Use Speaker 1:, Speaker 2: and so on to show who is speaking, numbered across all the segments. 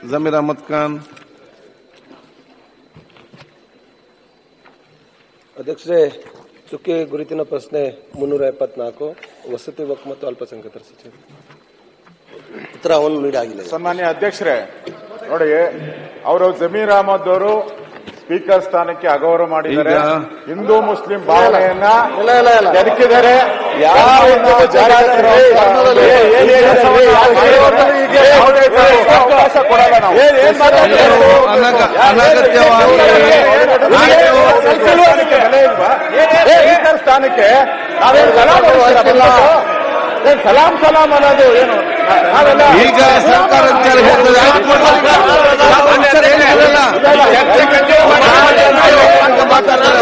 Speaker 1: ಜಮೀರ್ ಅಹಮದ್ ಖಾನ್
Speaker 2: ಅಧ್ಯಕ್ಷರೇ ಚುಕ್ಕೆ ಗುರುತಿನ ಪ್ರಶ್ನೆ ಮುನ್ನೂರ ಎಪ್ಪತ್ನಾಲ್ಕು ವಸತಿ ವಕ್ ಮತ್ತು ಅಲ್ಪಸಂಖ್ಯಾತರ ಸಚಿವರು
Speaker 3: ಉತ್ತರವನ್ನು ನೀಡಾಗಿದೆ
Speaker 4: ಸನ್ಮಾನ್ಯ ಅಧ್ಯಕ್ಷರೇ ನೋಡಿ ಅವರು ಜಮೀರ್ ಅಹಮದ್ ಅವರು ಸ್ಪೀಕರ್ ಸ್ಥಾನಕ್ಕೆ ಅಗೌರವ ಮಾಡಿದ್ದಾರೆ
Speaker 1: ಈಗ-
Speaker 4: ಹಿಂದೂ ಮುಸ್ಲಿಂ ಭಾವನೆಯನ್ನ
Speaker 3: ಇಲ್ಲ, ಇಲ್ಲ, ಇಲ್ಲ.
Speaker 4: ಕೆದಕಿದ್ದಾರೆ
Speaker 3: ಯಾವ
Speaker 4: ಜಾರಿಯಾಗಿರೋ
Speaker 3: ಧರ್ಮದಲ್ಲಿ
Speaker 4: ಏ, ಏನ್
Speaker 3: ಏನ್
Speaker 4: ಕೆಲಸವನ್ನ
Speaker 3: ಯಾವ
Speaker 4: ಮಾಡಿದ್ದಾರೆ?
Speaker 3: ಈಗ
Speaker 4: ಯಾವುದೇ ಕಾರಣಕ್ಕೂ ಅವಕಾಶ ಕೊಡಲ್ಲ ನಾವು.
Speaker 1: ಎಲ್ಲರೂ ಅನಗ- ಅನಗತ್ಯವಾಗಿ
Speaker 4: ಸ್ಥಾನಕ್ಕೆ ಬೆಲೆ ಇಲ್ವಾ? ಸ್ಪೀಕರ್ ಸ್ಥಾನಕ್ಕೆ ನಾವೇನು ಸಲಾಂ ಹೊಡಿಸ್ತೀರಾ? ಏನ್ ಸಲಾಂ ಸಲಾಂ ಅನ್ನೋದು ಏನು ನಾವೆಲ್ಲ
Speaker 1: ಈಗ ಸರ್ಕಾರ ವಿಚಾರ ಹೇಳ್ತದೆ ವಿಚಾರ ಏನು ಹೇಳಲ್ಲ. ಚರ್ಚೆ ಅಂತ ಮಾತಾಡ್ತಾರೆ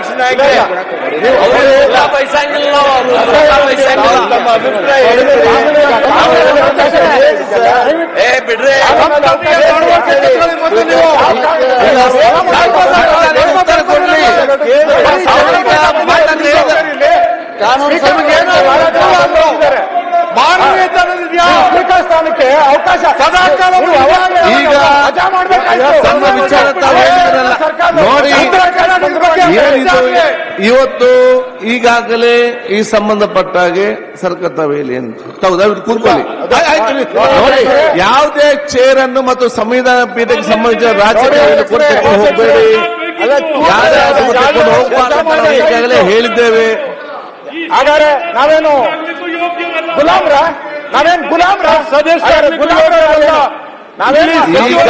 Speaker 1: ಅವರು.
Speaker 4: ನಮ್ಮ ಅಭಿಪ್ರಾಯ ಹೇಳಿದ್ರೆ
Speaker 3: ಏ ಬಿಡ್ರಿ
Speaker 1: ಉತ್ತರ ಕೊಡ್ಲಿ.
Speaker 3: ಕಾನೂನು
Speaker 4: ಸ್ಪೀಕರ್ ಸ್ಥಾನಕ್ಕೆ ಅವಕಾಶ ಸದಾಕಾಲ
Speaker 1: ಈಗ ತಮ್ಮ ವಿಚಾರ ತಾವು ಹೇಳಿದ್ರಲ್ಲ. ನೋಡಿ ಏನಿದು ಇವತ್ತು ಈಗಾಗಲೇ ಈ ಸಂಬಂಧಪಟ್ಟ ಹಾಗೆ ಸರ್ಕಾರ ತಾವು ಹೇಳಿ ಅಂತ ತಾವು ದಯವಿಟ್ಟು ಕೂತ್ಕೊಳ್ಳಿ ಆಯ್- ಆಯ್ತು ರೀ. ನೋಡಿ ಯಾವುದೇ ಚೇರ್ ಅನ್ನು ಮತ್ತು ಸಂವಿಧಾನ ಪೀಠಕ್ಕೆ ಸಂಬಂಧಿಸಿದ ರಾಜ್ಯಗಳಿಗೆ ಕೊಟ್ಟು ಹೋಗಬೇಡಿ ಯಾರ್ಯಾರು ತೆಗೆದುಕೊಂಡು ಹೋಗ್ಬಾರ್ದು ಅಂತ ನಾವು ಈಗಾಗಲೇ ಹೇಳಿದ್ದೇವೆ
Speaker 4: ಹಾಗಾದ್ರೆ ನಾವೇನು ಗುಲಾಮ್ರ ನಾವೇನ್ ಗುಲಾಮ್ರ ಸದಸ್ಯ ಗುಲಾಮ್ರ ನಾವೇನು
Speaker 1: ಈಗ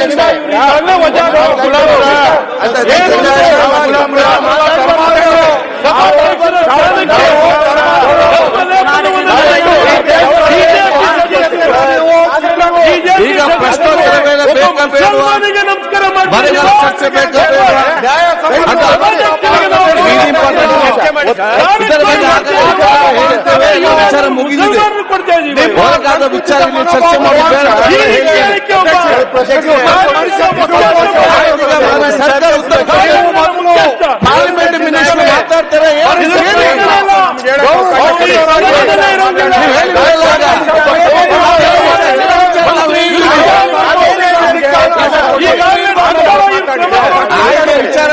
Speaker 1: ಈಗ ಪ್ರಶ್ನೋತ್ತರ ವೇಳೆ ಬೇಕಾ ಬೇಡವಾ ಬರಗಾಲ ಚರ್ಚೆ ಬೇಕಾ ಬೇಡವಾ ಅದು ಇದು important ವಿಷಯ. ಇದರ ಬಗ್ಗೆ ಆಗಲೇ ಹೇಳಿದ್ದೇವೆ ಈ ವಿಚಾರ ಮುಗಿದಿದೆ ಒಳಗಾದ ವಿಚಾರ ಇಲ್ಲಿ ಚರ್ಚೆ ಮಾಡಿ ಬೇಡ ಅಂತ ಹೇಳಿದ್ದೇವೆ. ಈಗ ಮಾನ್ಯ ಸರ್ಕಾರ ಉತ್ತರ ಕೊಡಿ. ಪಾರ್ಲಿಮೆಂಟ್ ಮಿನಿಸ್ಟರ್ ಮಾತಾಡ್ತಾರೆ ಏನು ಹೇಳಿ. ನೀವು ಹೇಳಿದ್ರಲ್ಲ ಆಯ್ತು, ವಿಚಾರ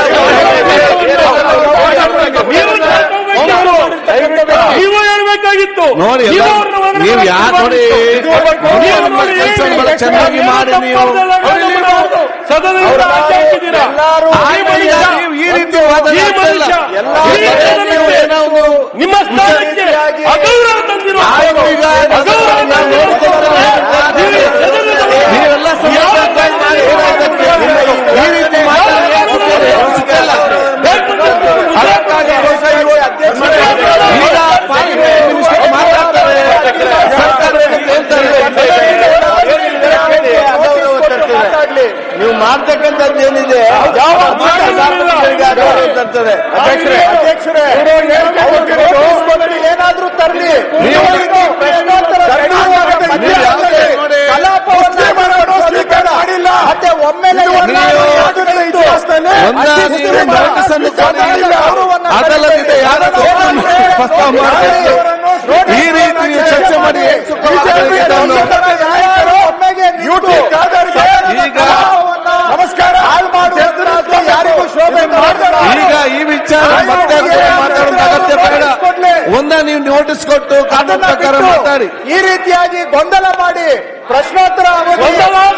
Speaker 5: ನೀವು ಹೇಳ್ಬೇಕಾಗಿತ್ತು
Speaker 1: ನೋಡಿ ಎಲ್ಲ ನೀವು ಯಾರು ನೋಡಿ ಕೆಲಸ ಬಹಳ ಚೆನ್ನಾಗಿ ಮಾಡಿ ನೀವು
Speaker 5: ಸದನದಿಂದ ಆಚೆ ಹಾಕಿದ್ದೀರಾ
Speaker 1: ಆಯ್ತು, ಈಗ ನೀವು ಈ ರೀತಿ ವಾದನೆ
Speaker 5: ಈ
Speaker 1: ಮಾಡ್ತಿಲ್ಲ.
Speaker 5: ಮನುಷ್ಯ,
Speaker 1: ಎಲ್ಲ
Speaker 5: ಈ
Speaker 1: ಕಡೆ ನೀವು ಏನೋ ಒಂದು
Speaker 5: ನಿಮ್ಮ ಸ್ಥಾನಕ್ಕೆ ಅಗೌರವ ತಂದಿರೋ
Speaker 1: ಆಯ್ತು, ಈಗ
Speaker 5: ಅಗೌರವ
Speaker 1: ನಾವು ನೋಡ್ಕೊಳ್ತೇವೆ. ನೀವೆಲ್ಲ ಸಮಸ್ಯೆ ಮಾಡಿ ಏನಾಯ್ತಕ್ಕೆ? ಈ ರೀತಿ ಮಾತಾಡಿದ್ರೆ ಸಿಕ್ಕಲ್ಲ. ಅದಕ್ಕಾಗಿ ಈಗ ಪಾರ್ಲಿಮೆಂಟ್ ಮಿನಿಸ್ಟರ್ ಮಾತಾಡ್ತಾರೆ ಸರ್ಕಾರ ನೀವು ಮಾಡ್ತಕ್ಕಂಥದ್ದು ಏನಿದೆ ತರ್ತದೆ
Speaker 4: ಅಧ್ಯಕ್ಷರೇ ಅಧ್ಯಕ್ಷರೇ ಏನಾದ್ರೂ ತರಲಿ
Speaker 1: ನೀವು ನೀವು ಯಾವುದೇ ನೋಡಿ
Speaker 4: ಮಾಡಿಲ್ಲ ಮತ್ತೆ ಒಮ್ಮೆಲೆ
Speaker 1: ಒಂದ ನೀವು ನೋಟಿಸ್ ಅನ್ನು ಕೊಡಿ. ಅದಲ್ಲದೆ ಯಾರಾದ್ರೂ ಒಬ್ಬರನ್ನು ಪ್ರಸ್ತಾವ ಮಾಡಬೇಕು ಈ ರೀತಿ ನೀವು ಚರ್ಚೆ ಮಾಡಿ ಏನ್ ಸುಖ ಆಗ್ತದೆ ಇದನ್ನು? ಈಗ
Speaker 4: ನಮಸ್ಕಾರ ಹಾಳು ಮಾಡುವಂತದ್ದು ಯಾರಿಗೂ ಶೋಭೆ ಮಾಡ್ಬೇಡ.
Speaker 1: ಈಗ ಈ ವಿಚಾರ ಮತ್ತೆ ಮಾತಾಡೋದು ಅಗತ್ಯ ಬೇಡ ಒಂದ ನೀವು ನೋಟಿಸ್ ಕೊಟ್ಟು ಕಾನೂನು ಪ್ರಕಾರ ಮಾತಾಡಿ
Speaker 4: ಈ ರೀತಿಯಾಗಿ ಗೊಂದಲ ಮಾಡಿ ಪ್ರಶ್ನೋತ್ತರ ಅವಧಿ
Speaker 5: ಗೊಂದಲ